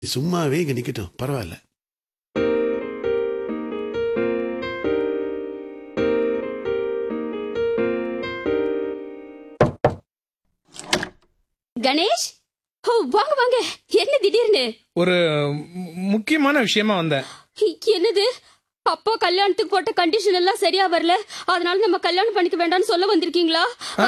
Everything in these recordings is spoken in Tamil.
சும்மாவே இங்க நிக்கட்டும் பரவாயில்ல கணேஷ் ஓ வாங்க வாங்க என்ன திடீர்னு ஒரு மு- முக்கியமான விஷயமா வந்தேன் என்னது அப்பா கல்யாணத்துக்கு போட்ட கண்டிஷன் எல்லாம் சரியா வரல அதனால நம்ம கல்யாணம் பண்ணிக்க வேண்டாம்னு சொல்ல வந்திருக்கீங்களா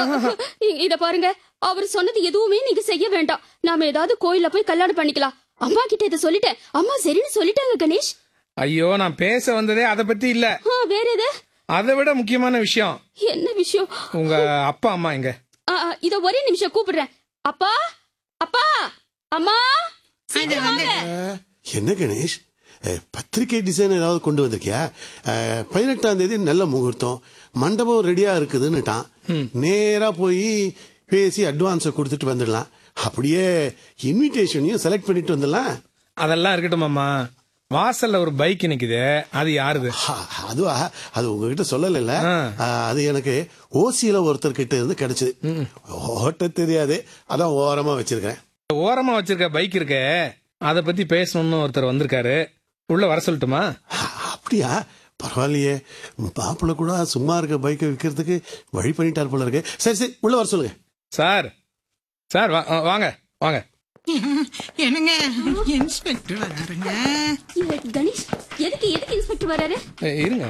இ- இத பாருங்க அவர் சொன்னது எதுவுமே நீங்க செய்ய வேண்டாம் நாம ஏதாவது கோயில்ல போய் கல்யாணம் பண்ணிக்கலாம் அம்மா கிட்ட இதை சொல்லிட்டேன் அம்மா சரின்னு சொல்லிட்டாங்க கணேஷ் ஐயோ நான் பேச வந்ததே அதை பத்தி இல்ல ஆ, வேற எது அதை விட முக்கியமான விஷயம் என்ன விஷயம் உங்க அப்பா அம்மா எங்க ஆ, ஆ, இத ஒரே நிமிஷம் கூப்பிடுறேன் அப்பா அப்பா அம்மா சீக்கிரம் வாங்க. என்ன கணேஷ் அஹ், பத்திரிகை டிசைன் ஏதாவது கொண்டு வந்திருக்கியா அஹ், பதினெட்டாம் தேதி நல்ல முகூர்த்தம் மண்டபம் ரெடியா இருக்குதுன்னுட்டான் நேரா போய் பேசி அட்வான்ஸை கொடுத்துட்டு வந்துடலாம் அப்படியே இன்விடேஷனையும் செலக்ட் பண்ணிட்டு வந்துடலாம் அதெல்லாம் இருக்கட்டும் அம்மா வாசல்ல ஒரு பைக் நிக்குது அது யாருது ஹா, அதுவா அது உங்ககிட்ட சொல்லல ஆ. அது எனக்கு ஓசியில ஒருத்தர் கிட்ட இருந்து கிடைச்சது ஓட்ட தெரியாது அதான் ஓரமா வச்சிருக்கேன் ஓரமா வச்சிருக்க பைக் இருக்க அதை பத்தி பேசணும்னு ஒருத்தர் வந்திருக்காரு உள்ள வர சொல்லட்டுமா ஹா, அப்படியா பரவாயில்லையே மாப்பிள்ள கூட சும்மா இருக்க பைக்கை விற்கிறதுக்கு வழி பண்ணிட்டார் போல இருக்கு சரி சரி உள்ள வர சொல்லுங்க சார் சார் வா- வாங்க வாங்க என்னங்க இன்ஸ்பெக்டர் வராருங்க இல்ல, கணேஷ் எதுக்கு எதுக்கு இன்ஸ்பெக்டர் வராரு ஏ, இருங்க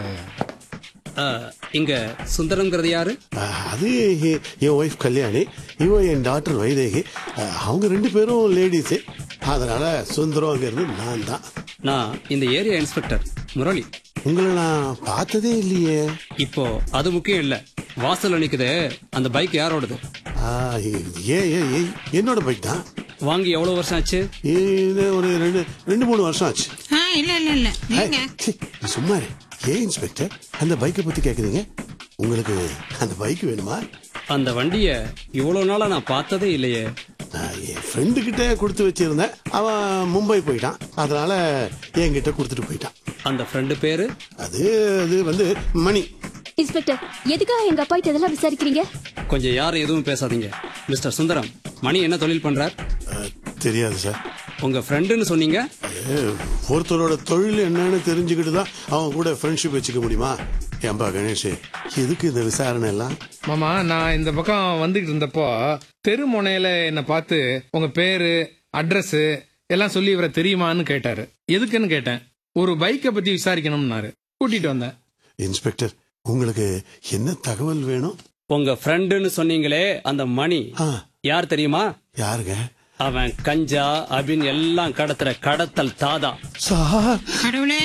ஆ, இங்க சுந்தரம்ங்கிறது யாரு ஆ, அது எ- என் ஒய்ஃப் கல்யாணி இவன் என் டாக்டர் வைதேகி ஆ, அவங்க ரெண்டு பேரும் லேடிஸு அதனால சுந்தரங்கிறது நான் தான் நான் இந்த ஏரியா இன்ஸ்பெக்டர் முரளி உங்களை நான் பார்த்ததே இல்லையே இப்போ அது முக்கியம் இல்ல வாசல்ல நிக்குது அந்த பைக் யாரோடது ஆ, ஏ ஏ ஏ என்னோட பைக் தான் வாங்கி எவ்வளவு வருஷம் ஆச்சு இது ஒரு ரெண்டு ரெண்டு மூணு வருஷம் ஆச்சு ஆ இல்ல இல்ல இல்ல நீங்க ஏய், சீ, சும்மா இரு. ஏன் இன்ஸ்பெக்டர் அந்த பைக்கை பத்தி கேக்குறீங்க உங்களுக்கு அந்த பைக் வேணுமா அந்த வண்டிய இவ்வளவு நாளா நான் பார்த்ததே இல்லையே நான் என் ஃப்ரெண்டு கிட்ட கொடுத்து வச்சிருந்தேன் அவன் மும்பை போயிட்டான் அதனால என்கிட்ட கொடுத்துட்டு போயிட்டான் அந்த ஃப்ரெண்டு பேரு அது அது வந்து மணி இன்ஸ்பெக்டர் எதுக்காக எங்க அப்பா கிட்ட இதெல்லாம் விசாரிக்கிறீங்க கொஞ்சம் யாரும் எதுவும் பேசாதீங்க மிஸ்டர் சுந்தரம் மணி என்ன தொழில் பண்றார் அஹ், தெரியாது சார் உங்க ஃப்ரெண்டுன்னு சொன்னீங்க அது ஒருத்தரோட தொழில் என்னன்னு தெரிஞ்சுக்கிட்டு தான் அவன் கூட ஃப்ரெண்ட்ஷிப் வச்சுக்க முடியுமா ஏன்பா கணேஷ் எதுக்கு இந்த விசாரணை எல்லாம் மாமா நான் இந்த பக்கம் வந்துகிட்டு இருந்தப்போ தெரு முனையில என்னை பார்த்து உங்க பேரு அட்ரஸ் எல்லாம் சொல்லி இவரை தெரியுமான்னு கேட்டாரு எதுக்குன்னு கேட்டேன் ஒரு பைக்கை பத்தி விசாரிக்கணும்னாரு கூட்டிட்டு வந்தேன் இன்ஸ்பெக்டர் உங்களுக்கு என்ன தகவல் வேணும் உங்க ஃப்ரெண்டுன்னு சொன்னீங்களே அந்த மணி ஆ யார் தெரியுமா யாருங்க அவன் கஞ்சா அபின் எல்லாம் கடத்துற கடத்தல் தாதா சார் கடவுளே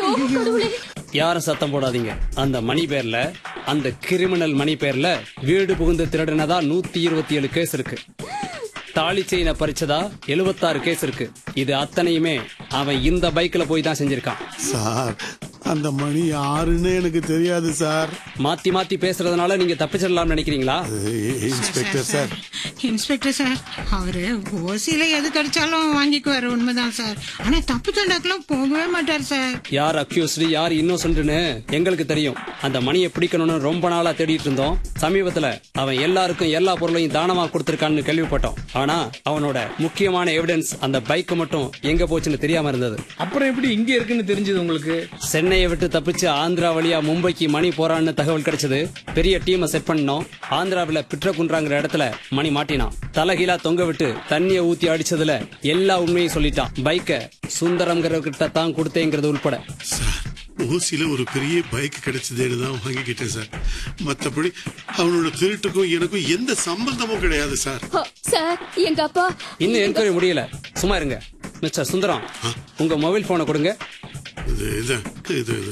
யாரும் சத்தம் போடாதீங்க அந்த மணி பேர்ல அந்த கிரிமினல் மணி பேர்ல வீடு புகுந்து திருடினதா நூத்தி இருபத்தி ஏழு கேஸ் இருக்கு தாலி செயினை பறிச்சதா எழுபத்தாறு கேஸ் இருக்கு இது அத்தனையுமே அவன் இந்த பைக்ல போய் தான் செஞ்சிருக்கான் சார் அந்த மணி யாருன்னு எனக்கு தெரியாது சார் மாத்தி மாத்தி பேசுறதுனால நீங்க தப்பிச்சிடலாம்னு நினைக்கிறீங்களா அது இன்ஸ்பெக்டர் சார் இன்ஸ்பெக்டர் சார் அவரு ஓசியில எது கிடைச்சாலும் வாங்கிக்குவாரு உண்மைதான் சார் ஆனா தப்பு தண்டாக்கெல்லாம் போகவே மாட்டார் சார் யார் அக்யூஸ்டு யார் இன்னோசன்ட்னு எங்களுக்கு தெரியும் அந்த மணியை பிடிக்கணும்னு ரொம்ப நாளா தேடிட்டு இருந்தோம் சமீபத்துல அவன் எல்லாருக்கும் எல்லா பொருளையும் தானமா கொடுத்திருக்கான்னு கேள்விப்பட்டோம் ஆனா அவனோட முக்கியமான எவிடன்ஸ் அந்த பைக் மட்டும் எங்க போச்சுன்னு தெரியாம இருந்தது அப்புறம் எப்படி இங்க இருக்குன்னு தெரிஞ்சது உங்களுக்கு சென்னையை விட்டு தப்பிச்சு ஆந்திரா வழியா மும்பைக்கு மணி போறான்னு தகவல் கிடைச்சது பெரிய டீமை செட் பண்ணோம் ஆந்திராவில பிட்ரகுன்றாங்கிற இடத்துல மணி மாட்டினான் தலைகீழா தொங்க விட்டு தண்ணிய ஊத்தி அடிச்சதுல எல்லா உண்மையும் சொல்லிட்டான் பைக்க சுந்தரம்ங்கிறவர்கிட்ட தான் கொடுத்தேங்கிறது உள்பட சார் ஓசியில ஒரு பெரிய பைக் கிடைச்சதுன்னு தான் வாங்கிக்கிட்டேன் சார் மற்றபடி அவனோட திருட்டுக்கும் எனக்கும் எந்த சம்பந்தமும் கிடையாது சார் ஹ, சார் எங்க அப்பா இன்னும் என்கொயரி முடியல சும்மா இருங்க மிஸ்டர் சுந்தரம் உங்க மொபைல் போனை கொடுங்க இது இது இது இது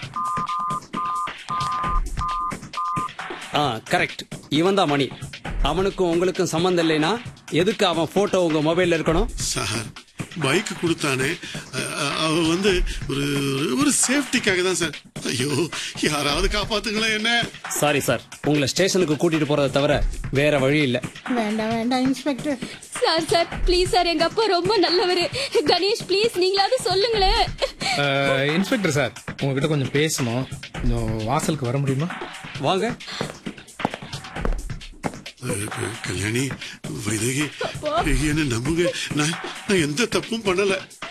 ஆ கரெக்ட் இவன் தான் மணி அவனுக்கும் உங்களுக்கும் சம்மந்தம் இல்லைனா எதுக்கு அவன் போட்டோ உங்க மொபைல்ல இருக்கணும் சார் பைக் கொடுத்தானே அ- அ- அவன் வந்து ஒரு ஒரு சேஃப்டிக்காக தான் சார் ஐயோ யாராவது காப்பாத்துங்களேன் என்ன சாரி சார் உங்களை ஸ்டேஷனுக்கு கூட்டிட்டு போறதை தவிர வேற வழி இல்ல வேண்டாம் வேண்டாம் inspector sir sir please sir எங்க அப்பா ரொம்ப நல்லவரு கணேஷ் ப்ளீஸ் நீங்களாவது சொல்லுங்களேன் அஹ், இன்ஸ்பெக்டர் சார் உங்ககிட்ட கொஞ்சம் பேசணும் கொஞ்சம் வாசலுக்கு வர முடியுமா வாங்க அஹ், க- கல்யாணி வைதேகி என்ன நம்புங்க நான் நான் எந்த தப்பும் பண்ணல